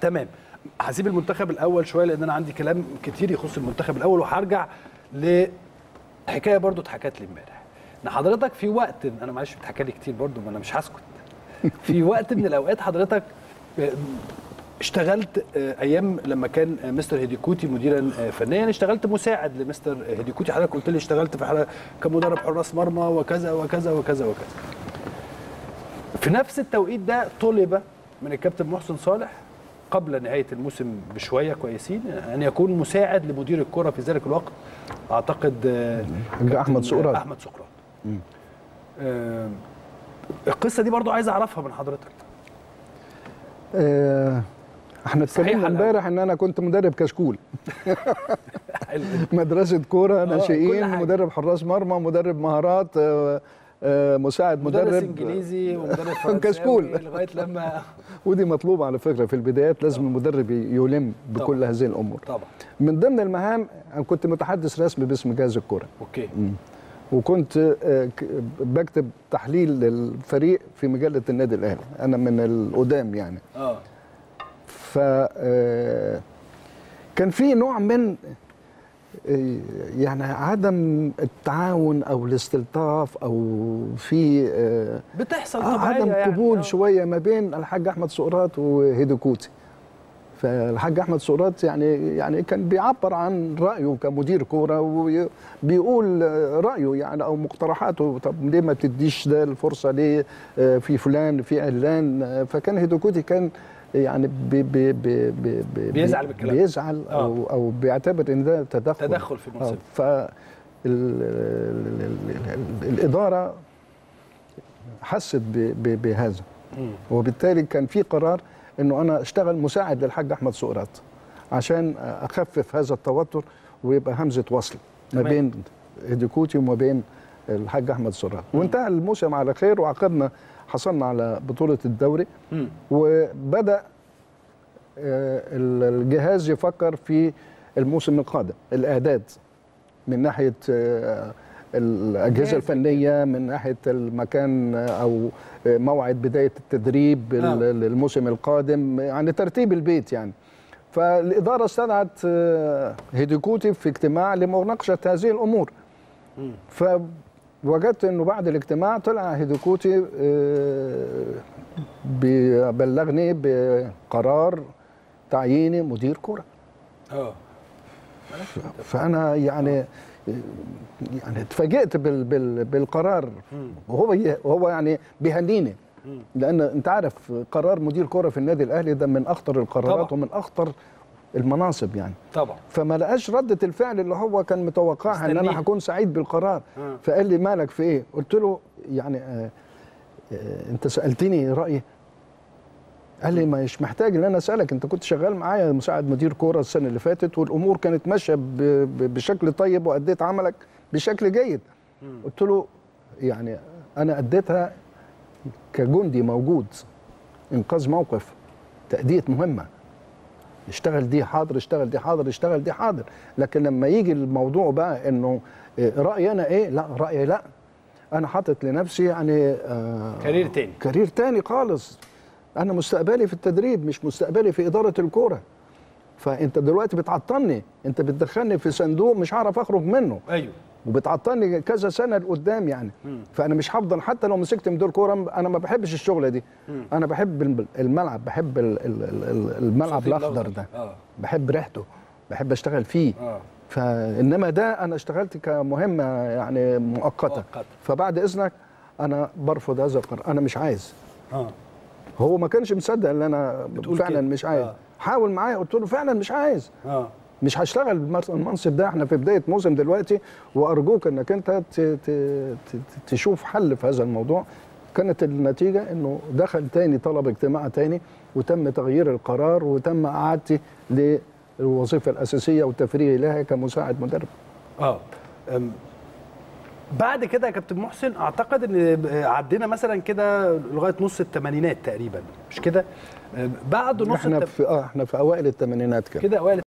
تمام هسيب المنتخب الاول شويه لان انا عندي كلام كتير يخص المنتخب الاول وهرجع لحكايه برضو اتحكت لي امبارح ان حضرتك في وقت انا معلش بتحكى لي كتير برضو ما انا مش هسكت في وقت من الاوقات حضرتك آه، اشتغلت آه، ايام لما كان آه، مستر هيديكوتي مديرا آه، فنيا اشتغلت مساعد لمستر هيديكوتي حضرتك قلت لي اشتغلت في حلقه كمدرب حراس مرمى وكذا وكذا وكذا وكذا في نفس التوقيت ده طلب من الكابتن محسن صالح قبل نهايه الموسم بشويه كويسين ان يكون مساعد لمدير الكره في ذلك الوقت اعتقد آه، كابتن أحمد سقراط. احمد سقراط آه، القصه دي برضو عايز اعرفها من حضرتك آه، احنا صحيح اتكلمنا على امبارح ان انا كنت مدرب كشكول مدرسه كوره كل ناشئين حاجة. مدرب حراس مرمى مدرب مهارات آه، آه، مساعد مدرس مدرب انجليزي ومدرب فرنساوي كشكول. لغايه لما ودي مطلوبه على فكره في البدايات لازم المدرب يلم بكل طبعا. هذه الامور طبعا من ضمن المهام أنا كنت متحدث رسمي باسم جهاز الكوره اوكي وكنت آه، ك- بكتب تحليل للفريق في مجله النادي الاهلي انا من القدام يعني اه ف آه، كان في نوع من آه، يعني عدم التعاون او الاستلطاف او في آه، بتحصل آه، طبيعيه عدم يعني. قبول آه. شويه ما بين الحاج احمد سقراط وهيدوكوتي فالحاج احمد سقراط يعني يعني كان بيعبر عن رايه كمدير كوره وبيقول رايه يعني او مقترحاته طب ليه ما تديش ده الفرصه ليه آه، في فلان في علان آه، فكان هيدوكوتي كان يعني بي بي بي بي بي بيزعل بالكلام. بيزعل او او بيعتبر ان ده تدخل تدخل في المنصب. ف ال- ال- ال- ال- الاداره حست ب- ب- بهذا مم. وبالتالي كان في قرار انه انا اشتغل مساعد للحاج احمد سقراط عشان اخفف هذا التوتر ويبقى همزه وصل ما تمام. بين هيديكوتي وما بين الحاج احمد سقراط وانتهى الموسم على خير وعقدنا حصلنا على بطوله الدوري مم. وبدا آه، الجهاز يفكر في الموسم القادم الاعداد من ناحيه آه، الاجهزه جاهز. الفنيه من ناحيه المكان آه، او آه، موعد بدايه التدريب آه. الموسم القادم يعني ترتيب البيت يعني فالاداره استدعت آه، هيديكوتي في اجتماع لمناقشه هذه الامور مم. فوجدت انه بعد الاجتماع طلع هيديكوتي آه، بيبلغني بقرار تعييني مدير كره اه فانا يعني يعني اتفاجئت بال بال بالقرار وهو وهو يعني بيهنيني لان انت عارف قرار مدير كره في النادي الاهلي ده من اخطر القرارات طبعا. ومن اخطر المناصب يعني طبعا فما لقاش ردة الفعل اللي هو كان متوقعها ان مستنيه. انا هكون سعيد بالقرار آه. فقال لي مالك في ايه قلت له يعني آه آه انت سالتني رايي قال لي مش محتاج ان انا اسالك انت كنت شغال معايا مساعد مدير كوره السنه اللي فاتت والامور كانت ماشيه ب- ب- بشكل طيب واديت عملك بشكل جيد قلت له يعني انا اديتها كجندي موجود انقاذ موقف تاديه مهمه اشتغل دي حاضر اشتغل دي حاضر اشتغل دي حاضر لكن لما يجي الموضوع بقى انه اه، رايي انا ايه لا رايي لا انا حاطط لنفسي يعني آه كارير تاني. كارير تاني خالص انا مستقبلي في التدريب مش مستقبلي في اداره الكوره فانت دلوقتي بتعطلني انت بتدخلني في صندوق مش هعرف اخرج منه ايوه وبتعطلني كذا سنه لقدام يعني فانا مش هفضل حتى لو مسكت مدير كوره انا ما بحبش الشغله دي انا بحب الم- الملعب بحب ال- ال- ال- الملعب الصوت الاخضر الأخضر. ده اه بحب ريحته بحب اشتغل فيه اه فانما ده انا اشتغلت كمهمه يعني مؤقته مؤقتة. فبعد اذنك انا برفض هذا القرار انا مش عايز اه هو ما كانش مصدق ان انا بتقول فعلا كده. مش عايز آه. حاول معايا قلت له فعلا مش عايز اه مش هشتغل المر- المنصب ده احنا في بدايه موسم دلوقتي وارجوك انك انت ت- ت- ت- تشوف حل في هذا الموضوع كانت النتيجه انه دخل تاني طلب اجتماع تاني وتم تغيير القرار وتم اعادتي للوظيفه الاساسيه وتفريغي لها كمساعد مدرب اه أم، بعد كده يا كابتن محسن اعتقد ان عدينا مثلا كده لغايه نص الثمانينات تقريبا مش كده أم، بعد نص احنا التم... في اه احنا في اوائل الثمانينات كده كده اوائل